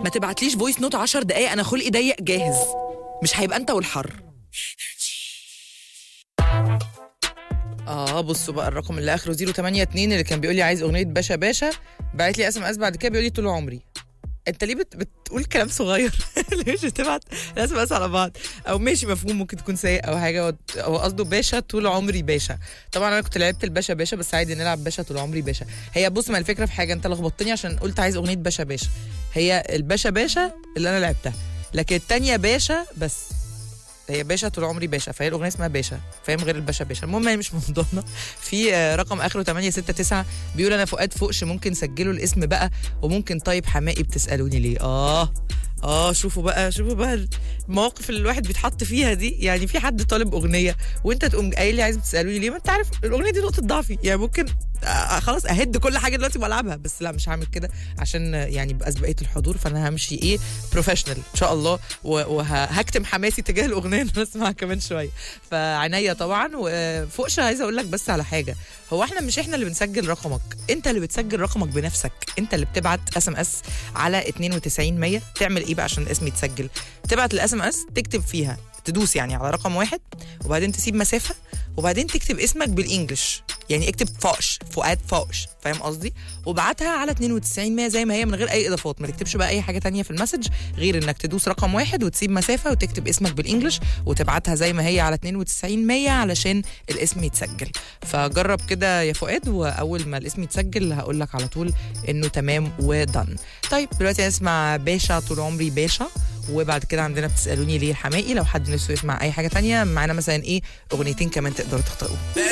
ما تبعتليش فويس نوت 10 دقايق انا خلقي ضيق جاهز مش هيبقى انت والحر اه بصوا بقى الرقم اللي اخره 082 اللي كان بيقول لي عايز اغنيه باشا باشا بعت لي اس ام اس بعد كده بيقول لي طول عمري انت ليه بت... بتقول كلام صغير ليه مش بتبعت الاس ام اس على بعض او ماشي مفهوم ممكن تكون سيء او حاجه هو- هو قصده باشا طول عمري باشا طبعا انا كنت لعبت الباشا باشا بس عادي نلعب باشا طول عمري باشا هي بص ما الفكره في حاجه انت لخبطتني عشان قلت عايز اغنيه باشا باشا هي الباشا باشا اللي انا لعبتها لكن التانية باشا بس هي باشا طول عمري باشا فهي الاغنيه اسمها باشا فاهم غير الباشا باشا المهم هي مش موضوعنا في آه، رقم اخره 869 بيقول انا فؤاد فوقش ممكن سجلوا الاسم بقى وممكن طيب حمائي بتسالوني ليه اه اه شوفوا بقى شوفوا بقى المواقف اللي الواحد بيتحط فيها دي يعني في حد طالب اغنيه وانت تقوم قايل لي عايز تسالوني ليه ما انت عارف الاغنيه دي نقطه ضعفي يعني ممكن آه خلاص اهد كل حاجه دلوقتي والعبها بس لا مش هعمل كده عشان آه، يعني بقى بقيه الحضور فانا همشي ايه بروفيشنال ان شاء الله وهكتم حماسي تجاه الاغنيه اللي انا اسمعها كمان شويه فعنايا طبعا وفوقش عايزه اقول لك بس على حاجه هو احنا مش احنا اللي بنسجل رقمك انت اللي بتسجل رقمك بنفسك انت اللي بتبعت اس ام اس على 92 100 تعمل ايه بقى عشان الاسم يتسجل تبعت الاس ام اس تكتب فيها تدوس يعني على رقم واحد وبعدين تسيب مسافه وبعدين تكتب اسمك بالانجلش يعني اكتب فوش فؤاد فوش فاهم قصدي وابعتها على 92 100 زي ما هي من غير اي اضافات ما تكتبش بقى اي حاجه تانية في المسج غير انك تدوس رقم واحد وتسيب مسافه وتكتب اسمك بالانجلش وتبعتها زي ما هي على 92 100 علشان الاسم يتسجل فجرب كده يا فؤاد واول ما الاسم يتسجل هقول لك على طول انه تمام ودن طيب دلوقتي هنسمع باشا طول عمري باشا وبعد كده عندنا بتسالوني ليه الحمائي لو حد نفسه يسمع اي حاجه تانية معانا مثلا ايه اغنيتين كمان تقدروا تختاروهم